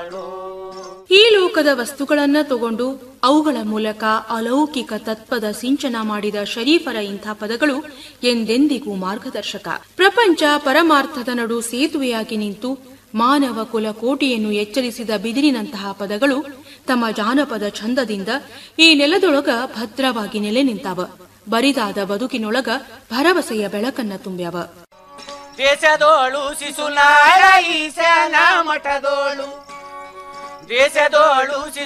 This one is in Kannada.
ಬಾಳೋ ಈ ಲೋಕದ ವಸ್ತುಗಳನ್ನ ತಗೊಂಡು ಅವುಗಳ ಮೂಲಕ ಅಲೌಕಿಕ ತತ್ವದ ಸಿಂಚನ ಮಾಡಿದ ಶರೀಫರ ಇಂಥ ಪದಗಳು ಎಂದೆಂದಿಗೂ ಮಾರ್ಗದರ್ಶಕ ಪ್ರಪಂಚ ಪರಮಾರ್ಥದ ನಡು ಸೇತುವೆಯಾಗಿ ನಿಂತು ಮಾನವ ಕುಲ ಕೋಟಿಯನ್ನು ಎಚ್ಚರಿಸಿದ ಬಿದಿರಿನಂತಹ ಪದಗಳು ತಮ್ಮ ಜಾನಪದ ಛಂದದಿಂದ ಈ ನೆಲದೊಳಗ ಭದ್ರವಾಗಿ ನೆಲೆ ನಿಂತಾವ ಬರಿದಾದ ಬದುಕಿನೊಳಗ ಭರವಸೆಯ ಬೆಳಕನ್ನ ತುಂಬ್ಯಾವ ದೇಶದೋಳು ಶಿಶುನಾಳ ಈಶಾನ ಮಠದೋಳು ದೇಶದೋಳು ಶಿಶು